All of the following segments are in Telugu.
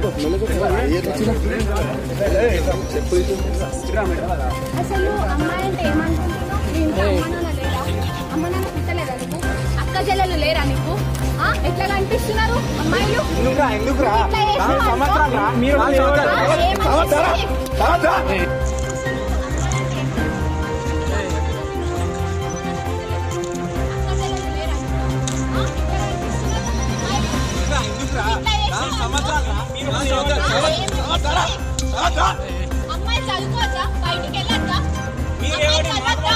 అసలు అమ్మాయి అంటే ఏమనుకుంటున్నావు నీ ఇంట్లో అమ్మ నాన్న లేరా అమ్మ నాన్న పుట్టలేదా నీకు అక్క చెల్లెలు లేరా నీకు ఆ? ఎట్లా కనిపిస్తున్నారు అమ్మాయిలు ఎందుకురా ఎందుకురా ఇట్లా చేసిన నాలుగు అనుకో. సంవత్సరాలు రా మీరు ఆ, ఏమనిపిస్తుంది? అక్క చెల్లెలు లేరా నీకు? ఆ? ఎట్లా కనిపిస్తున్నారు? అమ్మాయిలు? ఇట్లా చేసిన అనుకో. ఆ, ఏమనిపిస్తుంది? అమ్మాయి చదువుకోవచ్చా బయటికి వెళ్ళొచ్చా అమ్మాయి చదవచ్చా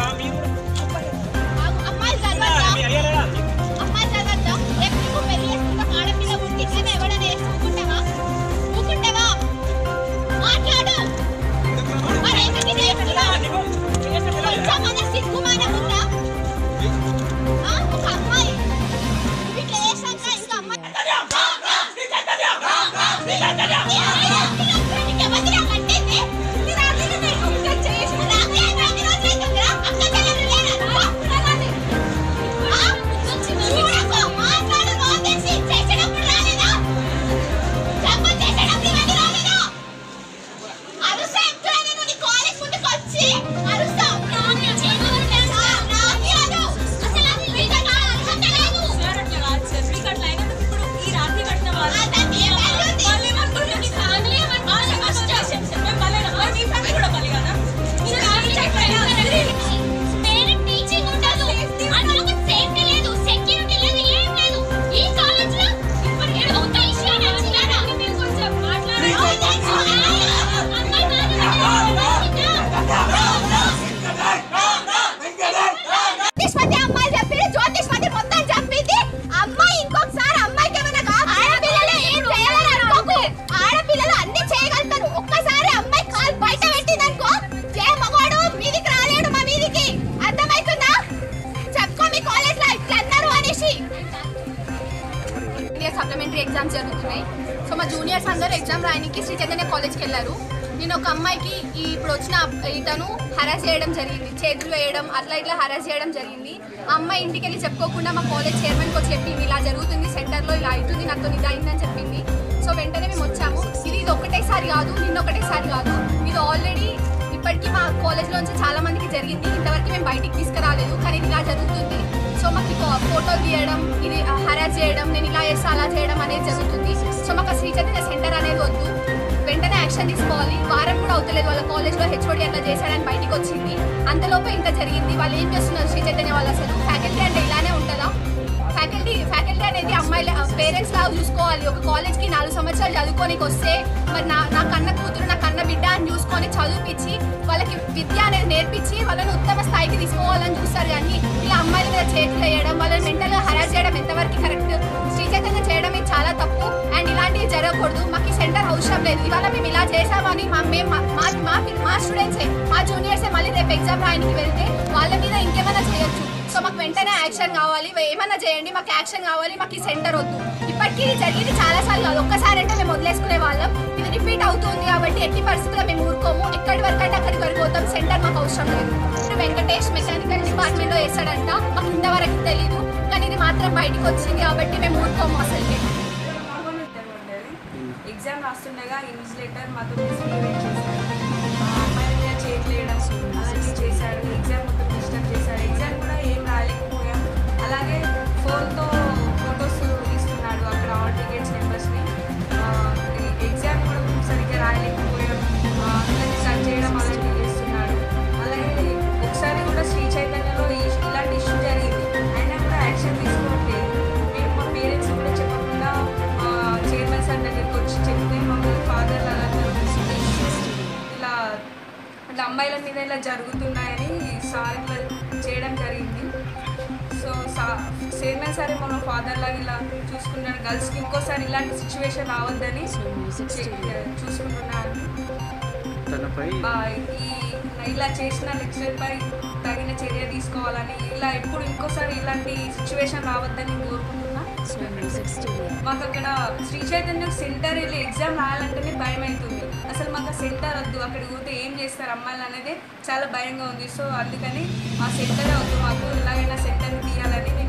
ఆగు, అమ్మాయి చదవచ్చా అమ్మాయి చదవచ్చా రేపు నీకు పెళ్లి చేసుకుంటే ఆడపిల్ల పుట్టించిన ఎవడైనా వేసుకుంటావా ఊకుంటావా మాట్లాడు మరి ఎందుకు ఇది చేస్తున్నావు? కొంచెం మన సిగ్గుమానం ఉందా? ఆ, ఒక అమ్మాయి ఇట్లా చేశాక ఇంకా అమ్మాయి నీకెవరిదిరా కట్టింది? నీ రాత్రికి నీకు ఇంకా చేసిన రాత్రి ఐదు రోజులు అవుతుందిరా? అక్క చెల్లెలు లేరా? ఆ? చూడకు, మాట్లాడు, నోటీసి చేసేటప్పుడు రాలేదా? జబ్బు చేసేటప్పుడు ఇవన్నీ రాలేదా? అరుస్తా ఎక్కడ నేను నీ కాలేజ్ ముందుకు వచ్చి అరుస్తా. నాన్న చేతులు తెలుసా? రానియదు. అసలు అది నిజంగా అర్హత లేదు. అతన్ని ఎవరు తీసుకుంటున్నారు? నీ ఫ్యామిలీ ఏమనుకుంటుంది? పేరెంట్ టీచింగ్ ఉండదు. అందులో ఒక సేఫ్టీ లేదు, సెక్యూరిటీ లేదు, ఏం లేదు. ఈ కాలేజ్లో ఇప్పుడు ఏదో ఒక విషయాన్ని వచ్చినారా? అవును, తెలుసు. అమ్మాయి జ్యోతిష్మతి అమ్మాయి చెప్పింది జ్యోతిష్మతి మొత్తం చెప్పింది అమ్మాయి ఇంకొకసారి అమ్మాయికి ఏమైనా కావాలి ఆడపిల్లలు ఏం చేయలేరు అనుకోకు ఆడపిల్లలు అన్ని చేయగలుగుతారు ఒక్కసారి అమ్మాయి కాలు బయట పెట్టిందనుకో ఏ మగవాడు మీదికి రాలేడు మా మీదికి అర్థమవుతుందా చెప్పుకో మీ కాలేజ్ లో ఇట్లా అన్నారు అనేసి ఇండియా సప్లిమెంటరీ ఎగ్జామ్స్ జరుగుతున్నాయి సో మా జూనియర్స్ అందరూ ఎగ్జామ్ రాయడానికి శ్రీ చైతన్య కాలేజ్కి వెళ్ళారు నేను ఒక అమ్మాయికి ఈ ఇప్పుడు వచ్చిన ఇతను హరాస్ చేయడం జరిగింది చేతులు వేయడం అట్లా ఇట్లా హరాస్ చేయడం జరిగింది ఆ అమ్మాయి ఇంటికి వెళ్ళి చెప్పుకోకుండా మా కాలేజ్ చైర్మన్కి వచ్చి చెప్పింది ఇలా జరుగుతుంది సెంటర్లో ఇలా అవుతుంది నాతో ఇది అయిందని చెప్పింది సో వెంటనే మేము వచ్చాము ఇది ఇది ఒకటేసారి కాదు నిన్న ఒకటేసారి కాదు ఇది ఆల్రెడీ ఇప్పటికీ మా కాలేజ్లోంచి చాలా మందికి జరిగింది ఇంతవరకు మేము బయటికి తీసుకురాలేదు కానీ ఇది ఇలా జరుగుతుంది సో మాకు ఇక ఫోటోలు తీయడం ఇది హరాస్ చేయడం నేను ఇలా చేస్తా అలా చేయడం అనేది జరుగుతుంది సో మాకు ఆ శ్రీ చైతన్య సెంటర్ అనేది వద్దు వెంటనే యాక్షన్ తీసుకోవాలి వారం కూడా అవుతలేదు వాళ్ళ కాలేజ్లో హెచ్ఓడి అట్లా చేశాడని బయటికి వచ్చింది అంతలోపు ఇంత జరిగింది వాళ్ళు ఏం చేస్తున్నారు శ్రీ చైతన్య వాళ్ళు అసలు ఫ్యాకల్టీ అంటే ఇలానే ఉంటుందా ఫ్యాకల్టీ ఫ్యాకల్టీ అనేది అమ్మాయిల పేరెంట్స్ లాగా చూసుకోవాలి ఒక కాలేజ్కి నాలుగు సంవత్సరాలు చదువుకోనికి వస్తే మరి నా నా కన్న కూతురు నా కన్న బిడ్డ అని చూసుకొని చదివిపించి వాళ్ళకి విద్య అనేది నేర్పించి వాళ్ళని ఉత్తమ స్థాయికి తీసుకోవాలని చూస్తారు కానీ ఇలా అమ్మాయిల మీద చేతులు వేయడం వాళ్ళని మెంటల్గా హరాస్ చేయడం ఎంతవరకు కరెక్ట్ శ్రీ చైతన్య చేయడం ఇది చాలా తప్పు అండ్ ఇలాంటివి జరగకూడదు మాకు ఈ సెంటర్ అవసరం లేదు ఇవాళ మేము ఇలా చేసామని మా మేము మా మా మా మా స్టూడెంట్సే మా జూనియర్సే మళ్ళీ రేపు ఎగ్జామ్ రాయడానికి వెళ్తే వాళ్ళ మీద ఇంకేమైనా చేయొచ్చు సో మాకు వెంటనే యాక్షన్ కావాలి ఏమైనా చేయండి మాకు యాక్షన్ కావాలి మాకు ఈ సెంటర్ వద్దు ఇప్పటికీ ఇది జరిగింది చాలా సార్లు కాదు ఒక్కసారి అంటే మేము వదిలేసుకునే వాళ్ళం ఇది రిపీట్ అవుతుంది కాబట్టి ఎట్టి పరిస్థితుల్లో మేము ఊరుకోము ఎక్కడి వరకు అంటే అక్కడికి వరకు పోతాం సెంటర్ మాకు అవసరం లేదు ఇప్పుడు వెంకటేష్ మెకానికల్ డిపార్ట్మెంట్లో వేస్తాడంట మాకు ఇంతవరకు తెలీదు కానీ ఇది మాత్రం బయటికి వచ్చింది కాబట్టి మేము ఊరుకోము అసలు ఎగ్జామ్ రాస్తుండగా ఇన్విజిలేటర్ మాతో మిస్బిహేవ్ చేశాడు ఆ అమ్మాయి మీద చేయట్లేయడం అలాంటివి చేశాడు ఎగ్జామ్ మొత్తం డిస్టర్బ్ చేశాడు ఎగ్జామ్ కూడా ఏం రాయలేకపోయాం అలాగే ఫోన్తో ఫొటోస్ తీస్తున్నాడు అక్కడ ఆల్ టికెట్స్ నెంబర్స్ని ఎగ్జామ్ కూడా సరిగ్గా రాయలేకపోయాం ఆ, అందరినీ సర్చ్ చేయడం అలాంటివి చేస్తున్నాడు అలాగే ఒకసారి కూడా శ్రీ చైతన్యలో ఈ- ఇలాంటి ఇష్యూ జరిగింది అయినా కూడా యాక్షన్ తీసుకోవట్లేదు మేము మా పేరెంట్స్ కూడా చెప్పకుండా మా చైర్మన్ సార్ దగ్గరికి వచ్చి చెప్తే మమ్మల్ని ఫాదర్ లాగా ఇలా ఇట్లా అమ్మాయిల మీద ఇలా జరుగుతున్నాయని సార్ ఇట్లా చేయడం జరిగింది సో సా చైర్మన్ సార్ మమ్మల్ని ఫాదర్ లాగా ఇలా చూసుకున్నాడు గర్ల్స్కి ఇంకోసారి ఇలాంటి సిచ్యువేషన్ రావద్దని చే- చూసుకుంటున్నాను తనపై ఆ, ఈ ఇలా చేసిన లెక్చర్పై తగిన చర్య తీసుకోవాలని ఇలా ఎప్పుడు ఇంకోసారి ఇలాంటి సిచ్యువేషన్ రావద్దని కోరుకుంటున్నా మాకు అక్కడ శ్రీ చైతన్య సెంటర్ వెళ్ళి ఎగ్జామ్ రాయాలంటేనే భయం అవుతుంది అసలు మాకు ఆ సెంటర్ వద్దు అక్కడికి పోతే ఏం చేస్తారు అమ్మాయిలు అనేది చాలా భయంగా ఉంది సో అందుకని ఆ సెంటరే వద్దు మాకు ఎలాగైనా సెంటర్ని తీయాలని